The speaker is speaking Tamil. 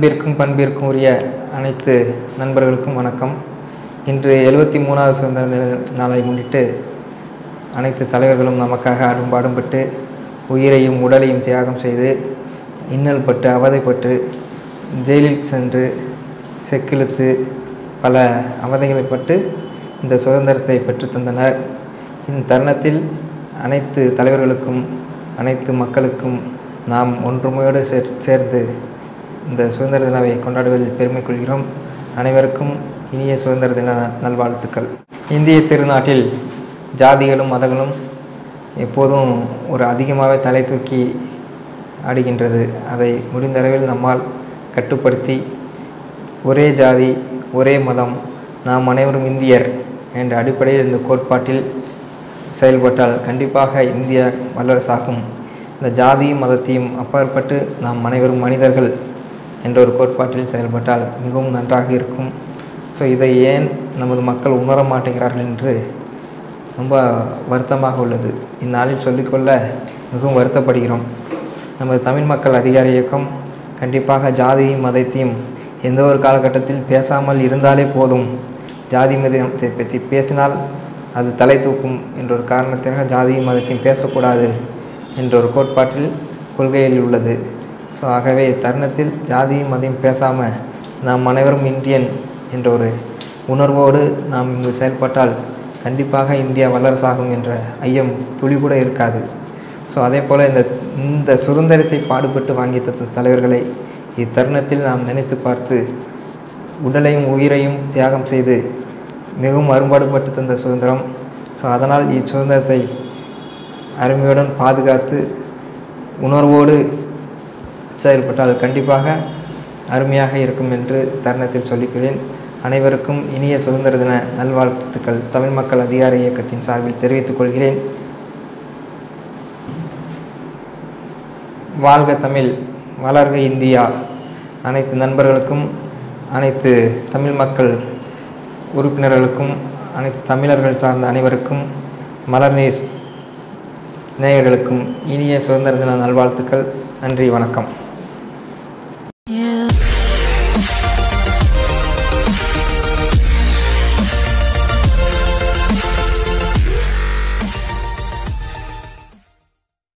அன்பிற்கும் பண்பிற்கும் உரிய அனைத்து நண்பர்களுக்கும் வணக்கம் இன்று எழுபத்தி மூணாவது சுதந்திர தின நாளை முன்னிட்டு அனைத்து தலைவர்களும் நமக்காக அரும்பாடுபட்டு உயிரையும் உடலையும் தியாகம் செய்து இன்னல் பட்டு அவதைப்பட்டு ஜெயிலில் சென்று செக்கிழுத்து பல அவதைகளை பட்டு இந்த சுதந்திரத்தை பெற்றுத்தந்தனர் இந்த தருணத்தில் அனைத்து தலைவர்களுக்கும் அனைத்து மக்களுக்கும் நாம் ஒன்றுமையோடு சேர் சேர்ந்து இந்த சுதந்திர தினவை கொண்டாடுவதில் பெருமை கொள்கிறோம் அனைவருக்கும் இனிய சுதந்திர தின நல்வாழ்த்துக்கள் இந்திய திருநாட்டில் ஜாதிகளும் மதங்களும் எப்போதும் ஒரு அதிகமாகவே தலை தூக்கி ஆடுகின்றது அதை முடிந்தளவில் நம்மால் கட்டுப்படுத்தி ஒரே ஜாதி ஒரே மதம் நாம் அனைவரும் இந்தியர் என்ற அடிப்படையில் இந்த கோட்பாட்டில் செயல்பட்டால் கண்டிப்பாக இந்தியா வல்லரசாகும் இந்த ஜாதியும் மதத்தையும் அப்பாற்பட்டு நாம் அனைவரும் மனிதர்கள் என்ற ஒரு கோட்பாட்டில் செயல்பட்டால் மிகவும் நன்றாக இருக்கும் ஸோ இதை ஏன் நமது மக்கள் உணர மாட்டேங்கிறார்கள் என்று ரொம்ப வருத்தமாக உள்ளது இந்நாளில் சொல்லிக்கொள்ள மிகவும் வருத்தப்படுகிறோம் நமது தமிழ் மக்கள் அதிகார இயக்கம் கண்டிப்பாக ஜாதியும் மதத்தையும் எந்த ஒரு காலகட்டத்தில் பேசாமல் இருந்தாலே போதும் ஜாதி மதத்தை பற்றி பேசினால் அது தலை தூக்கும் என்ற ஒரு காரணத்திற்காக ஜாதியும் மதத்தையும் பேசக்கூடாது என்ற ஒரு கோட்பாட்டில் கொள்கையில் உள்ளது ஸோ ஆகவே தருணத்தில் ஜாதியும் மதையும் பேசாமல் நாம் அனைவரும் இந்தியன் என்ற ஒரு உணர்வோடு நாம் இங்கு செயல்பட்டால் கண்டிப்பாக இந்தியா வல்லரசாகும் என்ற ஐயம் துளி கூட இருக்காது ஸோ அதே போல் இந்த இந்த சுதந்திரத்தை பாடுபட்டு வாங்கிய த- தலைவர்களை இத்தருணத்தில் நாம் நினைத்து பார்த்து உடலையும் உயிரையும் தியாகம் செய்து மிகவும் அரும்பாடுபட்டு தந்த சுதந்திரம் ஸோ அதனால் இச்சுதந்திரத்தை அருமையுடன் பாதுகாத்து உணர்வோடு செயல்பட்டால் கண்டிப்பாக அருமையாக இருக்கும் என்று தருணத்தில் சொல்லிக்கிறேன் அனைவருக்கும் இனிய சுதந்திர தின நல்வாழ்த்துக்கள் தமிழ் மக்கள் அதிகார இயக்கத்தின் சார்பில் தெரிவித்துக் கொள்கிறேன் வாழ்க தமிழ் வளர்க இந்தியா அனைத்து நண்பர்களுக்கும் அனைத்து தமிழ் மக்கள் உறுப்பினர்களுக்கும் அனைத்து தமிழர்கள் சார்ந்த அனைவருக்கும் மலர் நியூஸ் நேயர்களுக்கும் இனிய சுதந்திர தின நல்வாழ்த்துக்கள் நன்றி வணக்கம்